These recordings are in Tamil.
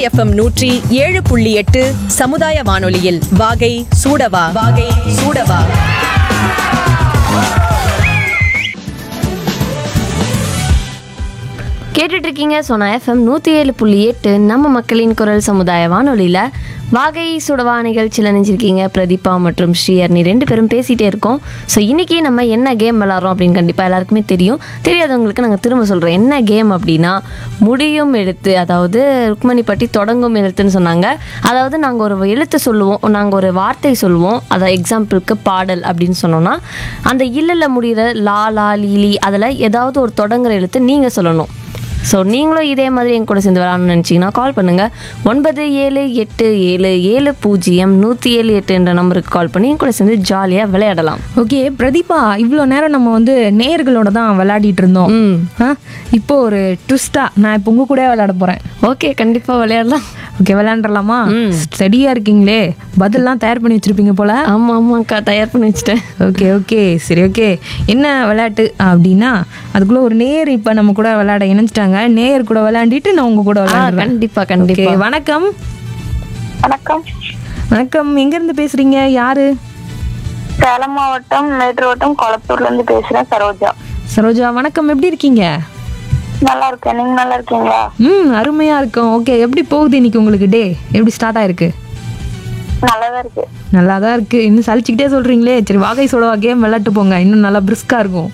எஃப்எம் நூற்றி ஏழு புள்ளி எட்டு சமுதாய வானொலியில் வாகை சூடவா வாகை சூடவா கேட்டுட்டு இருக்கீங்க சோனா எஃப்எம் நூற்றி ஏழு புள்ளி எட்டு நம்ம மக்களின் குரல் சமுதாய வானொலியில் வாகை சுடவா நிகழ்ச்சியில் நினைச்சிருக்கீங்க பிரதீபா மற்றும் ஸ்ரீஹர்னி ரெண்டு பேரும் பேசிகிட்டே இருக்கோம் ஸோ இன்றைக்கி நம்ம என்ன கேம் விளாட்றோம் அப்படின்னு கண்டிப்பாக எல்லாருக்குமே தெரியும் தெரியாதவங்களுக்கு நாங்கள் திரும்ப சொல்கிறோம் என்ன கேம் அப்படின்னா முடியும் எழுத்து அதாவது ருக்மணி பட்டி தொடங்கும் எழுத்துன்னு சொன்னாங்க அதாவது நாங்கள் ஒரு எழுத்து சொல்லுவோம் நாங்கள் ஒரு வார்த்தை சொல்லுவோம் அதை எக்ஸாம்பிளுக்கு பாடல் அப்படின்னு சொன்னோம்னா அந்த இல்லல முடிகிற லா லா லீலி அதில் ஏதாவது ஒரு தொடங்குற எழுத்து நீங்கள் சொல்லணும் ஸோ நீங்களும் இதே மாதிரி என் கூட சேர்ந்து விளாடணும்னு நினச்சிங்கன்னா கால் பண்ணுங்கள் ஒன்பது ஏழு எட்டு ஏழு ஏழு பூஜ்ஜியம் நூற்றி ஏழு எட்டு என்ற நம்பருக்கு கால் பண்ணி என் கூட சேர்ந்து ஜாலியாக விளையாடலாம் ஓகே பிரதீபா இவ்வளோ நேரம் நம்ம வந்து நேயர்களோட தான் விளையாடிட்டு இருந்தோம் ம் ஆ இப்போ ஒரு ட்விஸ்டா நான் இப்போ உங்க கூட விளையாட போறேன் ஓகே கண்டிப்பாக விளையாடலாம் ஓகே விளையாண்டுலாமா ஸ்டடியா இருக்கீங்களே பதில்லாம் தயார் பண்ணி வச்சிருப்பீங்க போல ஆமாம் ஆமாக்கா தயார் பண்ணி வச்சுட்டேன் ஓகே ஓகே சரி ஓகே என்ன விளையாட்டு அப்படின்னா அதுக்குள்ள ஒரு நேயர் இப்ப நம்ம கூட விளையாட இணைஞ்சிட்டாங்க நேயர் கூட விளையாண்டிட்டு நான் உங்க கூட விளையாடுறேன் கண்டிப்பாக ஓகே கண்டிப்பாக வணக்கம் வணக்கம் வணக்கம் எங்க இருந்து பேசுறீங்க யாரு சேலம் மாவட்டம் மேட்டூர் வட்டம் கொளத்தூர்ல இருந்து பேசுறேன் சரோஜா சரோஜா வணக்கம் எப்படி இருக்கீங்க நல்லா இருக்கேன் நீங்க நல்லா இருக்கீங்களா ம் அருமையா இருக்கும் ஓகே எப்படி போகுது இன்னைக்கு உங்களுக்கு டே எப்படி ஸ்டார்ட் ஆயிருக்கு நல்லாதான் இருக்கு நல்லா தான் இருக்கு இன்னும் சலிச்சுக்கிட்டே சொல்றீங்களே சரி வாகை சோடவா கேம் விளையாட்டு போங்க இன்னும் நல்லா பிரிஸ்கா இருக்கும்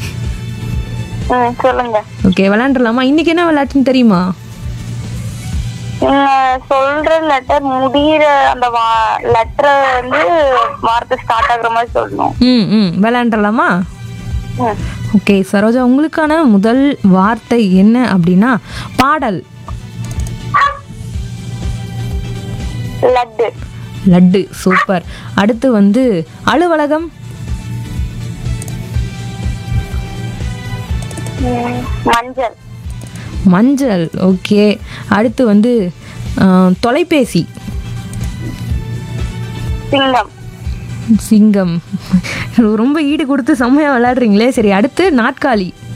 ம் சொல்லுங்க ஓகே விளையாண்டுலாமா இன்னைக்கு என்ன விளையாட்டுன்னு தெரியுமா நீங்க சொல்ற லெட்டர் முடியிற அந்த லெட்டர் வந்து வார்த்தை ஸ்டார்ட் ஆகுற மாதிரி சொல்லணும் ம் ம் விளையாண்டுலாமா ம். ஓகே சரோஜா உங்களுக்கான முதல் வார்த்தை என்ன அப்படின்னா பாடல் லட்டு லட்டு சூப்பர் அடுத்து வந்து அலுவலகம் ம், மஞ்சள் மஞ்சள் ஓகே அடுத்து வந்து ஆ, தொலைபேசி சிங்கம் சிங்கம் ரொம்ப ஈடு கொடுத்து செம்மையா விளையாடுறீங்களே சரி அடுத்து நாட்காலி